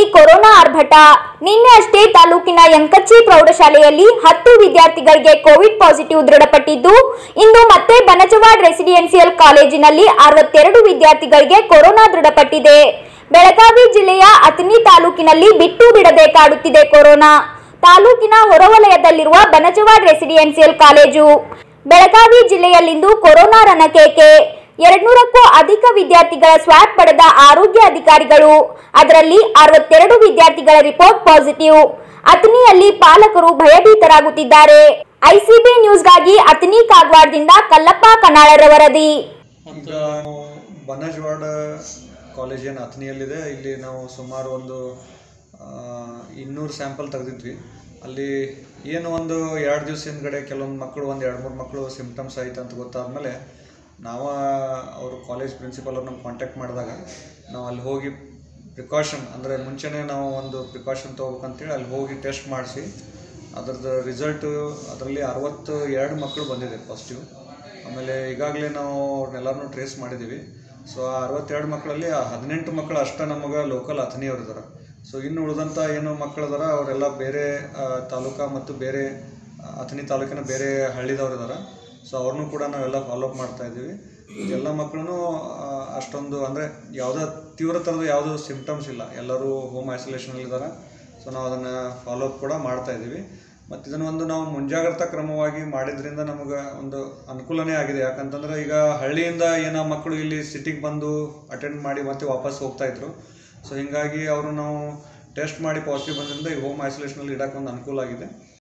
corona ಆರ್ಭಟ ನಿನ್ನೆ ಅಷ್ಟೇ ತಾಲೂಕಿನ ಯಂಕಚ್ಚಿ ಪ್ರೌಢಶಾಲೆಯಲ್ಲಿ ಹತ್ತು ವಿದ್ಯಾರ್ಥಿಗಳಿಗೆ ಕೋವಿಡ್ ಪಾಸಿಟಿವ್ ದೃಢಪಟ್ಟಿದ್ದು ಇಂದು ಮತ್ತೆ ಬನಜವಾಡ್ ರೆಸಿಡೆನ್ಸಿಯಲ್ ಕಾಲೇಜಿನಲ್ಲಿ ಅರವತ್ತೆರಡು ವಿದ್ಯಾರ್ಥಿಗಳಿಗೆ ಕೊರೋನಾ ದೃಢಪಟ್ಟಿದೆ ಬೆಳಗಾವಿ ಜಿಲ್ಲೆಯ ಅತನಿ ತಾಲೂಕಿನಲ್ಲಿ ಬಿಟ್ಟು ಬಿಡದೆ ಕಾಡುತ್ತಿದೆ ಕೊರೋನಾ ತಾಲೂಕಿನ ಹೊರವಲಯದಲ್ಲಿರುವ ಬನಜವಾಡ್ ರೆಸಿಡೆನ್ಸಿಯಲ್ ಕಾಲೇಜು ಬೆಳಗಾವಿ ಜಿಲ್ಲೆಯಲ್ಲಿಂದು ಕೊರೋನಾ ರಣಕೇಕೆ ಎರಡ್ನೂರಕ್ಕೂ ಅಧಿಕ ವಿದ್ಯಾರ್ಥಿಗಳ ಸ್ವಾಬ್ ಪಡೆದ ಆರೋಗ್ಯ ಅಧಿಕಾರಿಗಳು ಅದರಲ್ಲಿ ಅರವತ್ತೆರಡು ವಿದ್ಯಾರ್ಥಿಗಳ ರಿಪೋರ್ಟ್ ಪಾಸಿಟಿವ್ ಅತನಿಯಲ್ಲಿ ಪಾಲಕರು ಭಯಭೀತರಾಗುತ್ತಿದ್ದಾರೆ ಐಸಿಬಿ ನ್ಯೂಸ್ಗಾಗಿ ಅತನಿ ಕಾಗವಾಡದಿಂದ ಕಲ್ಲಪ್ಪ ಕನಾಳರ ವರದಿ ಈಗ ನಾವು ಬನ್ನಜವಾಡ ಕಾಲೇಜ್ ಏನು ಅಥಣಿಯಲ್ಲಿದೆ ಇಲ್ಲಿ ನಾವು ಸುಮಾರು ಒಂದು ಇನ್ನೂರು ಸ್ಯಾಂಪಲ್ ತೆಗೆದಿದ್ವಿ ಅಲ್ಲಿ ಏನು ಒಂದು ಎರಡು ದಿವಸ ಹಿಂದ್ಗಡೆ ಕೆಲವೊಂದು ಮಕ್ಕಳು ಒಂದು ಎರಡು ಮೂರು ಮಕ್ಕಳು ಸಿಮ್ಟಮ್ಸ್ ಆಯ್ತು ಅಂತ ಗೊತ್ತಾದ್ಮೇಲೆ ನಾವು ಅವರು ಕಾಲೇಜ್ ಪ್ರಿನ್ಸಿಪಲ್ ಅವ್ರು ನಮ್ಗೆ ಕಾಂಟ್ಯಾಕ್ಟ್ ಮಾಡಿದಾಗ ನಾವು ಅಲ್ಲಿ ಹೋಗಿ ಪ್ರಿಕಾಷನ್ ಅಂದರೆ ಮುಂಚೆನೇ ನಾವು ಒಂದು ಪ್ರಿಕಾಷನ್ ತೊಗೋಬೇಕಂತೇಳಿ ಅಲ್ಲಿ ಹೋಗಿ ಟೆಸ್ಟ್ ಮಾಡಿಸಿ ಅದ್ರದ್ದು ರಿಸಲ್ಟು ಅದರಲ್ಲಿ ಅರವತ್ತು ಎರಡು ಮಕ್ಕಳು ಬಂದಿದೆ ಪಾಸಿಟಿವ್ ಆಮೇಲೆ ಈಗಾಗಲೇ ನಾವು ಅವ್ರನ್ನೆಲ್ಲರನ್ನೂ ಟ್ರೇಸ್ ಮಾಡಿದ್ದೀವಿ ಸೊ ಆ ಅರವತ್ತೆರಡು ಮಕ್ಕಳಲ್ಲಿ ಆ ಹದಿನೆಂಟು ಮಕ್ಕಳು ಅಷ್ಟೇ ನಮಗೆ ಲೋಕಲ್ ಅಥಣಿಯವ್ರು ಇದ್ದಾರೆ ಸೊ ಇನ್ನು ಉಳಿದಂಥ ಏನು ಮಕ್ಕಳು ಇದಾರೆ ಅವರೆಲ್ಲ ಬೇರೆ ಆ, ತಾಲೂಕಾ ಮತ್ತು ಬೇರೆ ಆ, ಅಥಣಿ ತಾಲೂಕಿನ ಬೇರೆ ಹಳ್ಳಿದವ್ರು ಇದ್ದಾರೆ ಸೊ ಅವ್ರನ್ನೂ ಕೂಡ ನಾವೆಲ್ಲ ಫಾಲೋಅಪ್ ಮಾಡ್ತಾ ಇದ್ದೀವಿ ಎಲ್ಲ ಮಕ್ಕಳು ಅಷ್ಟೊಂದು ಅಂದರೆ ಯಾವುದೇ ತೀವ್ರ ಥರದ ಯಾವುದೂ ಸಿಮ್ಟಮ್ಸ್ ಇಲ್ಲ ಎಲ್ಲರೂ ಹೋಮ್ ಐಸೋಲೇಷನಲ್ಲಿ ಇದ್ದಾರೆ ಸೊ ನಾವು ಅದನ್ನು ಫಾಲೋಅಪ್ ಕೂಡ ಮಾಡ್ತಾ ಇದ್ದೀವಿ ಮತ್ತು ಇದನ್ನು ಒಂದು ನಾವು ಮುಂಜಾಗ್ರತಾ ಕ್ರಮವಾಗಿ ಮಾಡಿದ್ರಿಂದ ನಮಗೆ ಒಂದು ಅನುಕೂಲನೇ ಆಗಿದೆ ಯಾಕಂತಂದ್ರೆ ಈಗ ಹಳ್ಳಿಯಿಂದ ಏನೋ ಮಕ್ಕಳು ಇಲ್ಲಿ ಸಿಟಿಗೆ ಬಂದು ಅಟೆಂಡ್ ಮಾಡಿ ಮತ್ತೆ ವಾಪಸ್ ಹೋಗ್ತಾ ಇದ್ರು ಸೊ ಹೀಗಾಗಿ ಅವರು ನಾವು ಟೆಸ್ಟ್ ಮಾಡಿ ಪಾಸಿಟಿವ್ ಬಂದ್ರಿಂದ ಈ ಹೋಮ್ ಐಸೋಲೇಷನಲ್ಲಿ ಇಡಕ್ಕೆ ಒಂದು ಅನುಕೂಲ ಆಗಿದೆ